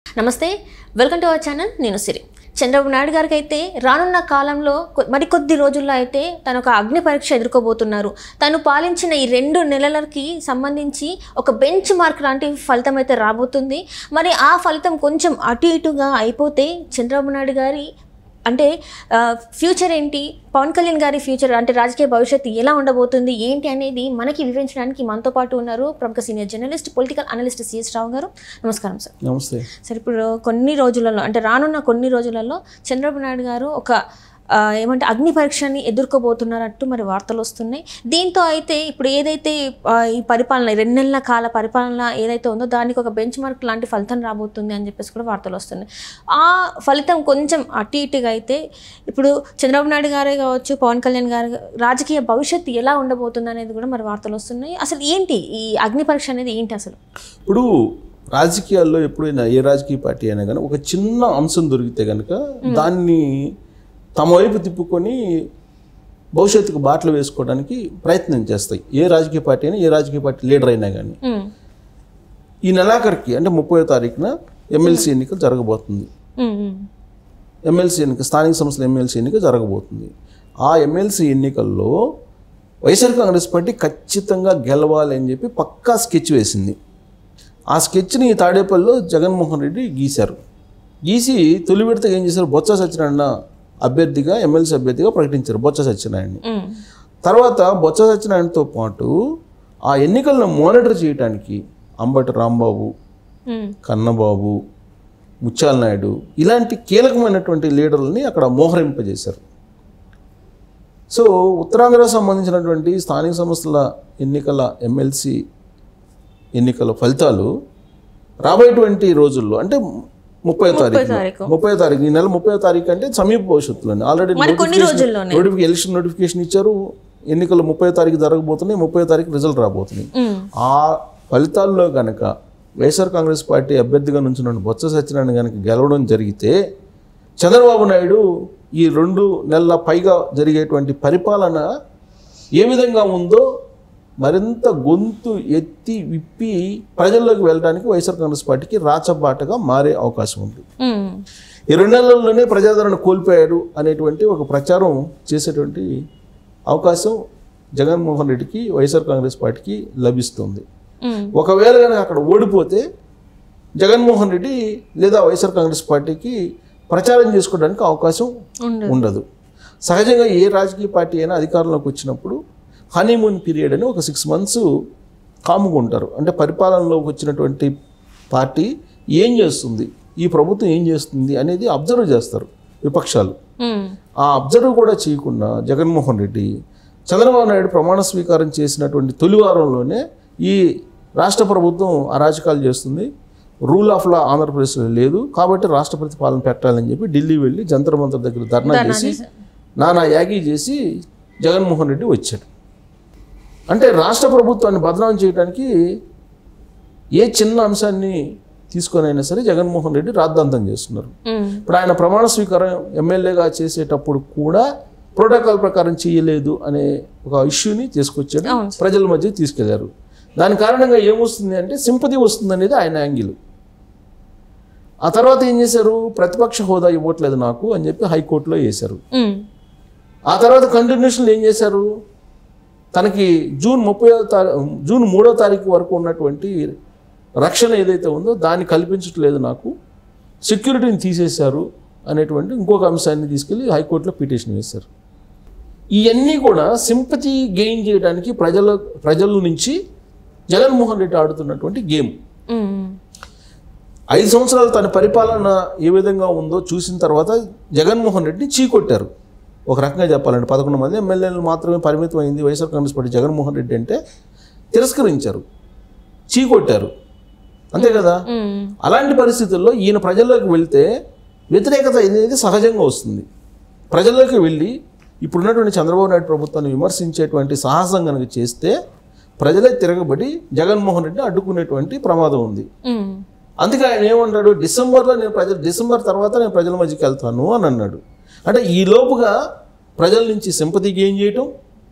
నమస్తే welcome to our channel నేను సిరి చంద్రబాబు నాయుడు గారికి అయితే రానున్న కాలంలో కొ- మరికొద్ది రోజుల్లో అయితే తను ఒక అగ్ని పరీక్ష ఎదుర్కోబోతున్నారు తను పాలించిన ఈ రెండు నెలలకి సంబంధించి ఒక బెంచ్ మార్క్ లాంటి ఫలితం అయితే రాబోతుంది మరి ఆ ఫలితం కొంచెం అటు ఇటుగా అయిపోతే చంద్రబాబు నాయుడు గారి అంటే ఫ్యూచర్ ఏంటి పవన్ కళ్యాణ్ గారి ఫ్యూచర్ అంటే రాజకీయ భవిష్యత్తు ఎలా ఉండబోతుంది ఏంటి అనేది మనకి వివరించడానికి మనతో పాటు ఉన్నారు ప్రముఖ senior journalist political analyst CS Rao garu నమస్కారం సార్ నమస్తే సరే ఇప్పుడు కొన్ని రోజులలో అంటే రానున్న కొన్ని రోజులలో చంద్రబాబు నాయుడు గారు ఒక ఆ, ఏమంటే అగ్ని పరీక్షని ఎదుర్కోబోతున్నారంటూ మరి వార్తలు వస్తున్నాయి దీంతో అయితే ఇప్పుడు ఏదైతే ఆ, ఈ పరిపాలన ఈ రెండు నెలల కాల పరిపాలన ఏదైతే ఉందో దానికి ఒక బెంచ్ మార్క్ లాంటి ఫలితం రాబోతుంది అని చెప్పేసి కూడా వార్తలు వస్తున్నాయి ఆ ఫలితం కొంచెం అటు ఇటుగా అయితే ఇప్పుడు చంద్రబాబు నాయుడు గారే కావచ్చు పవన్ కళ్యాణ్ గారు రాజకీయ భవిష్యత్తు ఎలా ఉండబోతుంది అనేది కూడా మరి వార్తలు వస్తున్నాయి అసలు ఏంటి ఈ అగ్ని పరీక్ష అనేది ఏంటి అసలు ఇప్పుడు రాజకీయాల్లో ఎప్పుడైనా ఏ రాజకీయ పార్టీ అయినా కానీ ఒక చిన్న అంశం దొరికితే కనుక దాన్ని తమ వైపు తిప్పుకొని భవిష్యత్తుకు బాటలు వేసుకోవడానికి ప్రయత్నం చేస్తాయి ఏ రాజకీయ పార్టీ అయినా ఏ రాజకీయ పార్టీ లీడర్ అయినా కానీ ఉమ్, ఈ నెలాఖరికి అంటే ముప్పై తారీఖున ఎమ్మెల్సీ ఎన్నికలు జరగబోతుంది ఉమ్, ఉమ్, ఎమ్మెల్సీ ఎన్నిక స్థానిక సంస్థల ఎమ్మెల్సీ ఎన్నిక జరగబోతుంది ఆ ఎమ్మెల్సీ ఎన్నికల్లో వైఎస్ఆర్ కాంగ్రెస్ పార్టీ ఖచ్చితంగా గెలవాలి అని చెప్పి పక్కా స్కెచ్ వేసింది ఆ స్కెచ్ని తాడేపల్లిలో జగన్మోహన్ రెడ్డి గీశారు గీసి తొలి విడతగా ఏం చేశారు బొత్స సత్యనారాయణ అభ్యర్థిగా ఎమ్మెల్సీ అభ్యర్థిగా ప్రకటించారు బొత్స సత్యనారాయణని ఉమ్. తర్వాత బొత్స సత్యనారాయణతో పాటు ఆ ఎన్నికలను మానిటర్ చేయడానికి అంబటి రాంబాబు ఉమ్, కన్నబాబు ముత్యాల నాయుడు ఇలాంటి కీలకమైనటువంటి లీడర్లని అక్కడ మోహరింపజేశారు సో ఉత్తరాంధ్రకు సంబంధించినటువంటి స్థానిక సంస్థల ఎన్నికల ఎమ్మెల్సీ ఎన్నికల ఫలితాలు రాబోయేటువంటి రోజుల్లో అంటే ముప్పై తారీఖు తారీఖు. ముప్పై తారీఖు ఈ నెల ముప్పై తారీఖు అంటే సమీప భవిష్యత్తులోనే ఆల్రెడీ మరి కొన్ని రోజుల్లోనే. నోటిఫికేషన్ ఎలక్షన్ నోటిఫికేషన్ ఇచ్చారు ఎన్నికలు ముప్పై తారీఖు జరగబోతున్నాయి ముప్పై తారీఖు రిజల్ట్ రాబోతున్నాయి ఉమ్, ఆ ఫలితాల్లో కనుక వైఎస్ఆర్ కాంగ్రెస్ పార్టీ అభ్యర్థిగా నుంచి బొత్స సత్యనారాయణ కనుక గెలవడం జరిగితే చంద్రబాబు నాయుడు ఈ రెండు నెలల పైగా జరిగేటువంటి పరిపాలన ఏ విధంగా ఉందో మరింత గొంతు ఎత్తి విప్పి ప్రజల్లోకి వెళ్ళడానికి వైఎస్ఆర్ కాంగ్రెస్ పార్టీకి రాచబాటగా మారే అవకాశం ఉంది ఉమ్, ఈ రెండు నెలల్లోనే ప్రజాదరణ కోల్పోయారు అనేటువంటి ఒక ప్రచారం చేసేటువంటి అవకాశం జగన్మోహన్ రెడ్డికి వైఎస్ఆర్ కాంగ్రెస్ పార్టీకి లభిస్తుంది ఉమ్, ఒకవేళ కనుక అక్కడ ఓడిపోతే జగన్మోహన్ రెడ్డి లేదా వైఎస్ఆర్ కాంగ్రెస్ పార్టీకి ప్రచారం చేసుకోవడానికి అవకాశం ఉండదు ఉండదు సహజంగా ఏ రాజకీయ పార్టీ అయినా అధికారంలోకి వచ్చినప్పుడు హనీమూన్ పీరియడ్ అని ఒక సిక్స్ మంత్స్ కాముగా ఉంటారు అంటే పరిపాలనలోకి వచ్చినటువంటి పార్టీ ఏం చేస్తుంది ఈ ప్రభుత్వం ఏం చేస్తుంది అనేది అబ్జర్వ్ చేస్తారు విపక్షాలు ఉమ్, ఆ అబ్జర్వ్ కూడా చేయకుండా జగన్మోహన్ రెడ్డి చంద్రబాబు నాయుడు ప్రమాణ స్వీకారం చేసినటువంటి తొలి వారంలోనే ఈ రాష్ట్ర ప్రభుత్వం అరాచకాలు చేస్తుంది రూల్ ఆఫ్ లా ఆంధ్రప్రదేశ్లో లేదు కాబట్టి రాష్ట్రపతి పాలన పెట్టాలని చెప్పి ఢిల్లీ వెళ్ళి జంతర్ మంతర్ దగ్గర ధర్నా చేసి నానా యాగి చేసి జగన్మోహన్ రెడ్డి వచ్చాడు అంటే రాష్ట్ర ప్రభుత్వాన్ని బదనాం చేయడానికి ఏ చిన్న అంశాన్ని తీసుకొనైనా సరే జగన్మోహన్ రెడ్డి రాద్ధాంతం చేస్తున్నారు ఉమ్, ఇప్పుడు ఆయన ప్రమాణ స్వీకారం ఎమ్మెల్యేగా చేసేటప్పుడు కూడా ప్రోటోకాల్ ప్రకారం చేయలేదు అనే ఒక ఇష్యూని తీసుకొచ్చాడు అవును. ప్రజల మధ్య తీసుకెళ్లారు దాని కారణంగా ఏమొస్తుంది అంటే సింపతి వస్తుంది అనేది ఆయన యాంగిల్ ఆ తర్వాత ఏం చేశారు ప్రతిపక్ష హోదా ఇవ్వట్లేదు నాకు అని చెప్పి హైకోర్టులో వేశారు ఉమ్, ఆ తర్వాత కంటిన్యూషన్లో ఏం చేశారు తనకి జూన్ ముప్పై తారీఖు జూన్ మూడో తారీఖు వరకు ఉన్నటువంటి రక్షణ ఏదైతే ఉందో దాన్ని కల్పించట్లేదు నాకు సెక్యూరిటీని తీసేశారు అనేటువంటి ఇంకొక అంశాన్ని తీసుకెళ్ళి హైకోర్టులో పిటిషన్ వేశారు ఇవన్నీ కూడా సింపతి గెయిన్ చేయడానికి ప్రజల ప్రజల నుంచి జగన్మోహన్ రెడ్డి ఆడుతున్నటువంటి గేమ్ ఉమ్, ఐదు సంవత్సరాలు తన పరిపాలన ఏ విధంగా ఉందో చూసిన తర్వాత జగన్మోహన్ రెడ్డి చీకొట్టారు ఒక రకంగా చెప్పాలంటే పదకొండు మంది ఎమ్మెల్యేలు మాత్రమే పరిమితం అయింది వైఎస్ఆర్ కాంగ్రెస్ పార్టీ జగన్మోహన్ రెడ్డి అంటే తిరస్కరించారు చీకొట్టారు అంతే కదా ఉమ్, అలాంటి పరిస్థితుల్లో ఈయన ప్రజల్లోకి వెళ్తే వ్యతిరేకత అనేది సహజంగా వస్తుంది ప్రజల్లోకి వెళ్ళి ఇప్పుడున్నటువంటి చంద్రబాబు నాయుడు ప్రభుత్వాన్ని విమర్శించేటువంటి సాహసం కనుక చేస్తే ప్రజలే తిరగబడి జగన్మోహన్ రెడ్డిని అడ్డుకునేటువంటి ప్రమాదం ఉంది ఉమ్, అందుకే ఆయన ఏమన్నాడు డిసెంబర్లో నేను ప్రజలు డిసెంబర్ తర్వాత నేను ప్రజల మధ్యకి వెళ్తాను అని అన్నాడు అంటే ఈ లోపుగా ప్రజల నుంచి సింపతి గెయిన్ చేయటం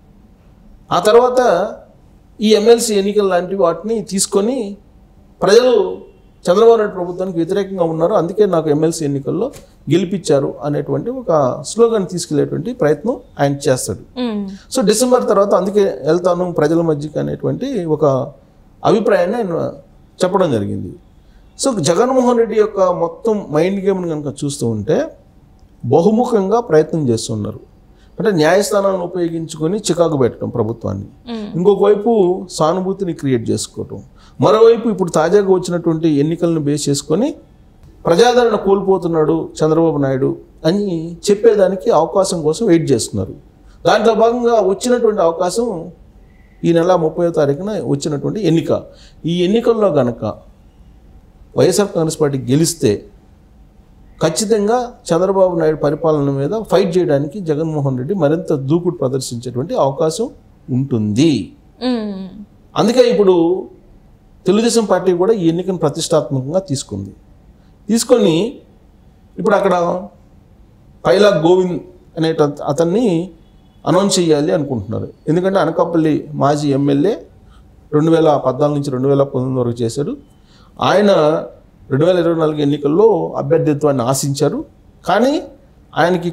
ఆ తర్వాత ఈ ఎమ్మెల్సీ ఎన్నికల లాంటి వాటిని తీసుకొని ప్రజలు చంద్రబాబు నాయుడు ప్రభుత్వానికి వ్యతిరేకంగా ఉన్నారు అందుకే నాకు ఎమ్మెల్సీ ఎన్నికల్లో గెలిపించారు అనేటువంటి ఒక స్లోగన్ తీసుకెళ్లేటువంటి ప్రయత్నం ఆయన చేస్తాడు ఉమ్, సో డిసెంబర్ తర్వాత అందుకే వెళ్తాను ప్రజల మధ్యకి అనేటువంటి ఒక అభిప్రాయాన్ని ఆయన చెప్పడం జరిగింది సో జగన్మోహన్ రెడ్డి యొక్క మొత్తం మైండ్ గేమ్ని కనుక చూస్తూ ఉంటే బహుముఖంగా ప్రయత్నం చేస్తున్నారు అంటే న్యాయస్థానాలను ఉపయోగించుకొని చికాకు పెట్టడం ప్రభుత్వాన్ని ఉమ్, ఇంకొక వైపు సానుభూతిని క్రియేట్ చేసుకోవటం మరోవైపు ఇప్పుడు తాజాగా వచ్చినటువంటి ఎన్నికలను బేస్ చేసుకొని ప్రజాదరణ కోల్పోతున్నాడు చంద్రబాబు నాయుడు అని చెప్పేదానికి అవకాశం కోసం వెయిట్ చేస్తున్నారు దాంట్లో భాగంగా వచ్చినటువంటి అవకాశం ఈ నెల ముప్పై తారీఖున వచ్చినటువంటి ఎన్నిక ఈ ఎన్నికల్లో గనక వైఎస్ఆర్ కాంగ్రెస్ పార్టీ గెలిస్తే ఖచ్చితంగా చంద్రబాబు నాయుడు పరిపాలన మీద ఫైట్ చేయడానికి జగన్మోహన్ రెడ్డి మరింత దూకుడు ప్రదర్శించేటువంటి అవకాశం ఉంటుంది ఉమ్, అందుకే ఇప్పుడు తెలుగుదేశం పార్టీ కూడా ఈ ఎన్నికను ప్రతిష్టాత్మకంగా తీసుకుంది తీసుకొని ఇప్పుడు అక్కడ పైలా గోవింద్ అనే అతన్ని అనౌన్స్ చేయాలి అనుకుంటున్నారు ఎందుకంటే అనకాపల్లి మాజీ ఎమ్మెల్యే రెండు వేల పద్నాలుగు నుంచి రెండు వేల పంతొమ్మిది వరకు చేశాడు ఆయన రెండు వేల ఇరవై నాలుగు ఎన్నికల్లో అభ్యర్థిత్వాన్ని ఆశించారు కానీ ఆయనకి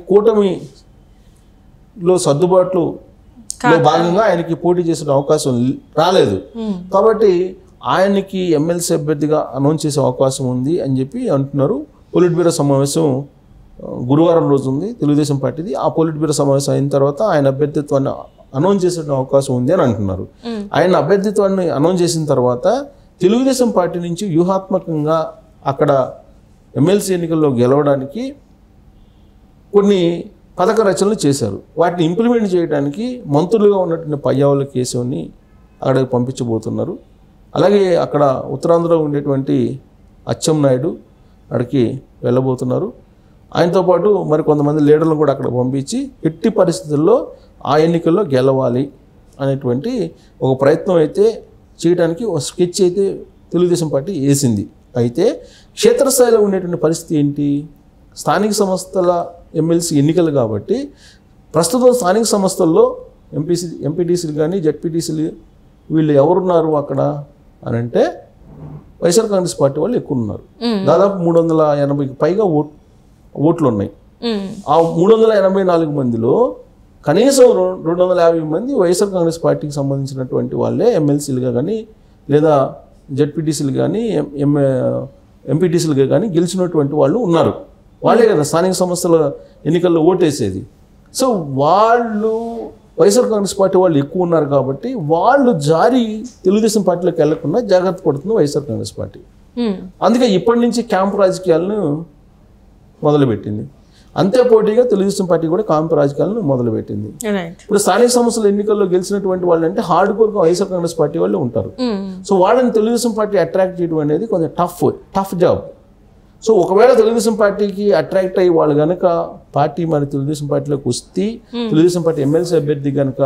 కూటమిలో సర్దుబాట్లు లో భాగంగా ఆయనకి పోటీ చేసిన అవకాశం రాలేదు ఉమ్, కాబట్టి ఆయనకి ఎమ్మెల్సీ అభ్యర్థిగా అనౌన్స్ చేసే అవకాశం ఉంది అని చెప్పి అంటున్నారు పొలిట్ బ్యూరో సమావేశం ఆ, గురువారం రోజు ఉంది తెలుగుదేశం పార్టీది ఆ పొలిట్ బ్యూరో సమావేశం అయిన తర్వాత ఆయన అభ్యర్థిత్వాన్ని అనౌన్స్ చేసే అవకాశం ఉంది అని అంటున్నారు ఉమ్, ఆయన అభ్యర్థిత్వాన్ని అనౌన్స్ చేసిన తర్వాత తెలుగుదేశం పార్టీ నుంచి వ్యూహాత్మకంగా అక్కడ ఎమ్మెల్సీ ఎన్నికల్లో గెలవడానికి కొన్ని పథక రచనలు చేశారు వాటిని ఇంప్లిమెంట్ చేయడానికి మంత్రులుగా ఉన్నటువంటి పయ్యావుల కేశవ్ని అక్కడికి పంపించబోతున్నారు అలాగే అక్కడ ఉత్తరాంధ్రలో ఉండేటువంటి అచ్చెం నాయుడు అక్కడికి వెళ్ళబోతున్నారు ఆయనతో పాటు మరి కొంతమంది లీడర్లను కూడా అక్కడ పంపించి ఎట్టి పరిస్థితుల్లో ఆ ఎన్నికల్లో గెలవాలి అనేటువంటి ఒక ప్రయత్నం అయితే చేయడానికి ఒక స్కెచ్ అయితే తెలుగుదేశం పార్టీ వేసింది అయితే క్షేత్రస్థాయిలో ఉండేటువంటి పరిస్థితి ఏంటి స్థానిక సంస్థల ఎమ్మెల్సీ ఎన్నికలు కాబట్టి ప్రస్తుతం స్థానిక సంస్థల్లో ఎంపీసీ ఎంపీటీసీలు కానీ జడ్పీటీసీలు వీళ్ళు ఎవరున్నారు అక్కడ అని అంటే వైఎస్ఆర్ కాంగ్రెస్ పార్టీ వాళ్ళు ఎక్కువ ఉన్నారు ఉమ్, దాదాపు మూడు వందల ఎనభైకి పైగా ఓట్ ఓట్లు ఉన్నాయి ఉమ్, ఆ మూడు వందల ఎనభై నాలుగు మందిలో కనీసం రెం- రెండు వందల యాభై మంది వైఎస్ఆర్ కాంగ్రెస్ పార్టీకి సంబంధించినటువంటి వాళ్ళే ఎమ్మెల్సీలుగా కానీ లేదా జడ్పీటీసీలు కానీ ఎం ఎం- ఎంపీటీసీలుగా కానీ గెలిచినటువంటి వాళ్ళు ఉన్నారు వాళ్ళే కదా స్థానిక సంస్థల ఎన్నికల్లో ఓటేసేది సో వాళ్ళు వైఎస్ఆర్ కాంగ్రెస్ పార్టీ వాళ్ళు ఎక్కువ ఉన్నారు కాబట్టి వాళ్ళు జారి తెలుగుదేశం పార్టీలోకి వెళ్లకుండా జాగ్రత్త పడుతుంది వైఎస్ఆర్ కాంగ్రెస్ పార్టీ ఉమ్, అందుకే ఇప్పటి నుంచి క్యాంపు రాజకీయాలను మొదలుపెట్టింది అంతే పోటీగా తెలుగుదేశం పార్టీ కూడా క్యాంపు రాజకీయాలను మొదలుపెట్టింది రైట్ ఇప్పుడు స్థానిక సంస్థల ఎన్నికల్లో గెలిచినటువంటి వాళ్ళు అంటే హార్డ్ కోర్గా వైఎస్ఆర్ కాంగ్రెస్ పార్టీ వాళ్ళు ఉంటారు ఉమ్, సో వాళ్ళని తెలుగుదేశం పార్టీ అట్రాక్ట్ చేయడం అనేది కొంచెం టఫ్ టఫ్ జాబ్ సో ఒకవేళ తెలుగుదేశం పార్టీకి అట్రాక్ట్ అయ్యి వాళ్ళు కనుక పార్టీ మరి తెలుగుదేశం పార్టీలోకి వస్తే తెలుగుదేశం పార్టీ ఎమ్మెల్సీ అభ్యర్థి కనుక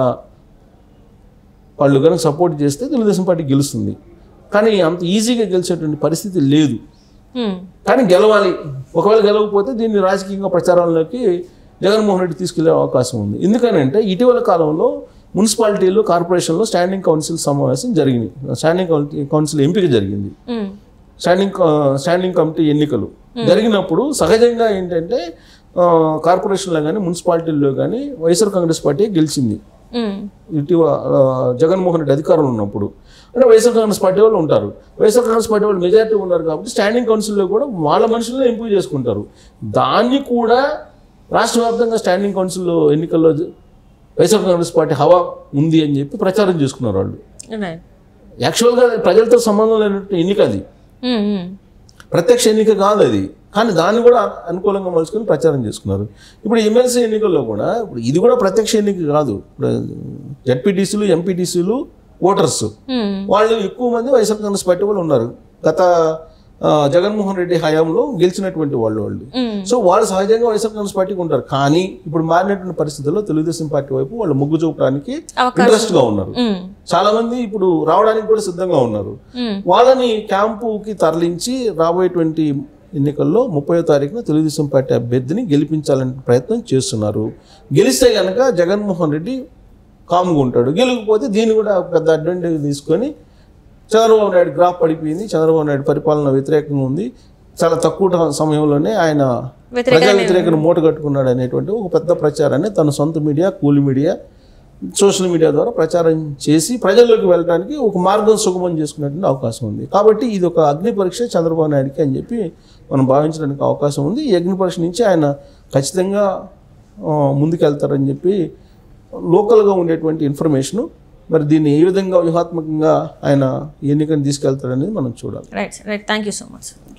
వాళ్ళు కనుక సపోర్ట్ చేస్తే తెలుగుదేశం పార్టీ గెలుస్తుంది కానీ అంత ఈజీగా గెలిచేటువంటి పరిస్థితి లేదు ఉమ్, కానీ గెలవాలి ఒకవేళ గెలవకపోతే దీన్ని రాజకీయంగా ప్రచారంలోకి జగన్మోహన్ రెడ్డి తీసుకెళ్లే అవకాశం ఉంది ఎందుకనంటే ఇటీవల కాలంలో మున్సిపాలిటీలు కార్పొరేషన్లో స్టాండింగ్ కౌన్సిల్ సమావేశం జరిగింది స్టాండింగ్ కౌన్- కౌన్సిల్ ఎంపిక జరిగింది ఉమ్, స్టాండింగ్ క- స్టాండింగ్ కమిటీ ఎన్నికలు జరిగినప్పుడు సహజంగా ఏంటంటే ఆ, కార్పొరేషన్లో కానీ మున్సిపాలిటీల్లో కానీ వైఎస్ఆర్ కాంగ్రెస్ పార్టీ గెలిచింది ఉమ్, ఇటీవల ఆ, జగన్మోహన్ రెడ్డి అధికారంలో ఉన్నప్పుడు అంటే వైఎస్ఆర్ కాంగ్రెస్ పార్టీ వాళ్ళు ఉంటారు వైఎస్ఆర్ కాంగ్రెస్ పార్టీ వాళ్ళు మెజారిటీ ఉన్నారు కాబట్టి స్టాండింగ్ కౌన్సిల్లో కూడా వాళ్ళ మనుషులనే ఎంపిక చేసుకుంటారు దాన్ని కూడా రాష్ట్ర వ్యాప్తంగా స్టాండింగ్ కౌన్సిల్ ఎన్నికల్లో జ- వైఎస్ఆర్ కాంగ్రెస్ పార్టీ హవా ఉంది అని చెప్పి ప్రచారం చేసుకున్నారు వాళ్ళు రైట్ యాక్చువల్గా అది ప్రజలతో సంబంధం లేనటువంటి ఎన్నిక అది ఉమ్, ఉమ్, ప్రత్యక్ష ఎన్నిక కాదు అది కానీ దాన్ని కూడా అనుకూలంగా మలుచుకొని ప్రచారం చేసుకున్నారు ఇప్పుడు ఎమ్మెల్సీ ఎన్నికల్లో కూడా ఇప్పుడు ఇది కూడా ప్రత్యక్ష ఎన్నిక కాదు ఇప్పుడు జడ్పీటీసీలు ఎంపీటీసీలు ఓటర్స్ ఉమ్, వాళ్ళు ఎక్కువ మంది వైఎస్ఆర్ కాంగ్రెస్ పార్టీ వాళ్ళు ఉన్నారు గత ఆ, జగన్మోహన్ రెడ్డి హయాంలో గెలిచినటువంటి వాళ్ళు వాళ్ళు ఉమ్, సో వాళ్ళు సహజంగా వైఎస్ఆర్ కాంగ్రెస్ పార్టీకి ఉంటారు కానీ ఇప్పుడు మారినటువంటి పరిస్థితుల్లో తెలుగుదేశం పార్టీ వైపు వాళ్ళు మొగ్గు చూపడానికి అవకాశం ఇంట్రెస్ట్ గా ఉన్నారు ఉమ్, చాలా మంది ఇప్పుడు రావడానికి కూడా సిద్ధంగా ఉన్నారు ఉమ్, వాళ్ళని క్యాంపుకి తరలించి రాబోయేటువంటి ఎన్నికల్లో ముప్పై తారీఖున తెలుగుదేశం పార్టీ అభ్యర్థిని గెలిపించాలనే ప్రయత్నం చేస్తున్నారు గెలిస్తే కనుక జగన్మోహన్ రెడ్డి కామ్గా ఉంటాడు గెలకపోతే దీన్ని కూడా ఒక పెద్ద అడ్వాంటేజ్ తీసుకొని చంద్రబాబు నాయుడు గ్రాఫ్ పడిపోయింది చంద్రబాబు నాయుడు పరిపాలన వ్యతిరేకంగా ఉంది చాలా తక్కువ ట- సమయంలోనే ఆయన వ్యతిరేక ప్రజా వ్యతిరేకను మూట కట్టుకున్నాడు అనేటువంటి ఒక పెద్ద ప్రచారాన్ని తన సొంత మీడియా కూలి మీడియా సోషల్ మీడియా ద్వారా ప్రచారం చేసి ప్రజల్లోకి వెళ్ళడానికి ఒక మార్గం సుగమం చేసుకునేటువంటి అవకాశం ఉంది కాబట్టి ఇది ఒక అగ్ని పరీక్ష చంద్రబాబు నాయుడుకి అని చెప్పి మనం భావించడానికి అవకాశం ఉంది ఈ అగ్ని పరీక్ష నుంచి ఆయన ఖచ్చితంగా ఆ, ముందుకెళ్తారని చెప్పి లోకల్గా ఉండేటువంటి ఇన్ఫర్మేషను మరి దీన్ని ఏ విధంగా వ్యూహాత్మకంగా ఆయన ఎన్నికను తీసుకెళ్తారనేది మనం చూడాలి right right thank you so much